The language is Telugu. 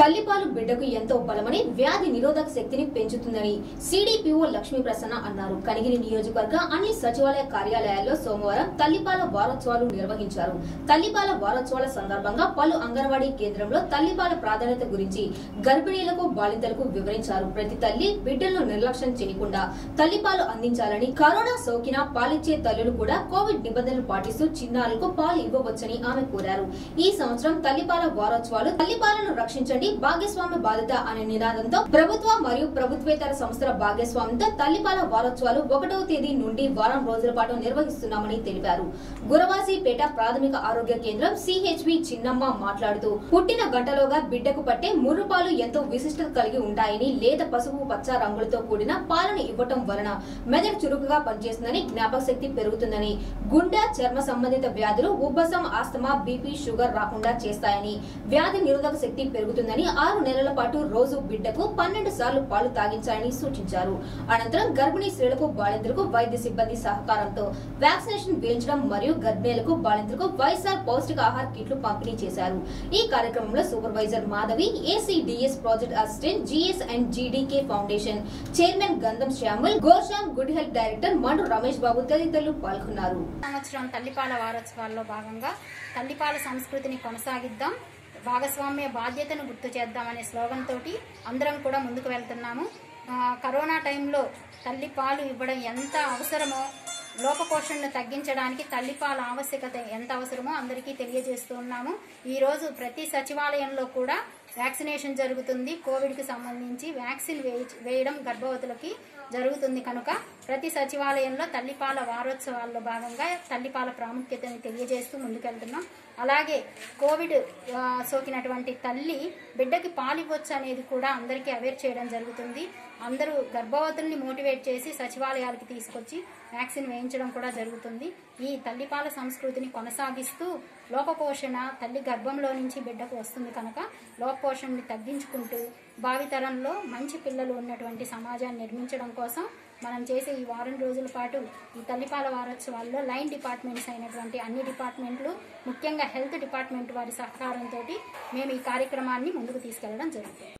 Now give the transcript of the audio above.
తల్లిపాలు బిడ్డకు ఎంతో బలమని వ్యాధి నిరోధక శక్తిని పెంచుతుందని సిడిపిఓ లక్ష్మీ ప్రసన్న అన్నారు కనిగిరి నియోజకవర్గ అన్ని సచివాలయ కార్యాలయాల్లో సోమవారం తల్లిపాల వారోత్సవాలు నిర్వహించారు తల్లిపాల వారోత్సవాల సందర్భంగా పలు అంగన్వాడీ కేంద్రంలో తల్లిపాల ప్రాధాన్యత గురించి గర్భిణీలకు బాలింతలకు వివరించారు ప్రతి తల్లి బిడ్డలను నిర్లక్ష్యం చేయకుండా తల్లిపాలు అందించాలని కరోనా సోకిన పాలిచ్చే తల్లులు కూడా కోవిడ్ నిబంధనలు పాటిస్తూ చిన్నారులకు పాలు ఇవ్వవచ్చని ఆమె కోరారు ఈ సంవత్సరం తల్లిపాల వారోత్సవాలు తల్లిపాలను రక్షించండి భాగస్వామ్య బాధ్యత అనే నినాదంతో ప్రభుత్వ మరియు ప్రభుత్వేతర సంస్థల భాగస్వామ్యంతో తల్లిపాల వారోత్సవాలు ఒకటవ తేదీ నుండి వారం రోజుల పాటు నిర్వహిస్తున్నామని తెలిపారు గురవాసిపేట ప్రాథమిక ఆరోగ్య కేంద్రం సిహెచ్వి చిన్నమ్మ మాట్లాడుతూ పుట్టిన గంటలోగా బిడ్డకు పట్టే ముర్రుపాలు ఎంతో విశిష్టత కలిగి ఉంటాయని లేత పసుపు పచ్చ రంగులతో కూడిన పాలను ఇవ్వటం వలన మెదడు చురుకుగా పనిచేస్తుందని జ్ఞాపక శక్తి పెరుగుతుందని గుండె చర్మ సంబంధిత వ్యాధులు ఉబ్బసం ఆస్తమా బీపీ షుగర్ రాకుండా చేస్తాయని వ్యాధి నిరోధక శక్తి పెరుగుతుందని ఆరు నెలల పాటు రోజు బిడ్డకు పన్నెండు సార్లు పాలు తాగించాలని సూచించారు అనంతరం గర్భిణీ స్త్రీలకు బాలింతలకు వైద్య సిబ్బంది సహకారంతో వ్యాక్సినేషన్ వేయించడం మరియు గర్భిణీలకు బాలింతలకు వైఎస్ఆర్ పౌష్టిక ఆహార కిట్లు పంపిణీ చేశారు ఈ కార్యక్రమంలో supervisor Madhavi ACDS project assistant GS and GDK foundation chairman Gandham Shyamal గోర్షామ్ good health director Mandu Ramesh బాబు తదితరులు పాల్గొన్నారు సంవత్సరం తల్లిపాల వారోత్సవాల్లో భాగంగా తల్లిపాల సంస్కృతిని కొనసాగిద్దాం భాగస్వామ్య బాధ్యతను గుర్తు చేద్దామనే స్లోగన్ తోటి అందరం కూడా ముందుకు వెళ్తున్నాము ఆ, కరోనా టైంలో తల్లిపాలు ఇవ్వడం ఎంత అవసరమో లోపపోషణను తగ్గించడానికి తల్లిపాల ఆవశ్యకత ఎంత అవసరమో అందరికీ తెలియజేస్తూ ఉన్నాము ఈరోజు ప్రతి సచివాలయంలో కూడా వ్యాక్సినేషన్ జరుగుతుంది కోవిడ్కి సంబంధించి వ్యాక్సిన్ వేయ- వేయడం గర్భవతులకి జరుగుతుంది కనుక ప్రతి సచివాలయంలో తల్లిపాల వారోత్సవాల్లో భాగంగా తల్లిపాల ప్రాముఖ్యతని తెలియజేస్తూ ముందుకెళ్తున్నాం అలాగే కోవిడ్ ఆ, సోకినటువంటి తల్లి బిడ్డకి పాలివ్వచ్చు అనేది కూడా అందరికీ అవేర్ చేయడం జరుగుతుంది అందరూ గర్భవతుల్ని మోటివేట్ చేసి సచివాలయాలకి తీసుకొచ్చి వ్యాక్సిన్ వేయించడం కూడా జరుగుతుంది ఈ తల్లిపాల సంస్కృతిని కొనసాగిస్తూ లోపపోషణ తల్లి గర్భంలో నుంచి బిడ్డకు వస్తుంది కనుక లోపపోషణని తగ్గించుకుంటూ భావితరంలో మంచి పిల్లలు ఉన్నటువంటి సమాజాన్ని నిర్మించడం కోసం మనం చేసే ఈ వారం రోజుల పాటు ఈ తల్లిపాల వారోత్సవాల్లో లైన్ డిపార్ట్మెంట్స్ అయినటువంటి అన్ని డిపార్ట్మెంట్లు ముఖ్యంగా హెల్త్ డిపార్ట్మెంట్ వారి సహకారంతో మేము ఈ కార్యక్రమాన్ని ముందుకు తీసుకెళ్లడం జరుగుతుంది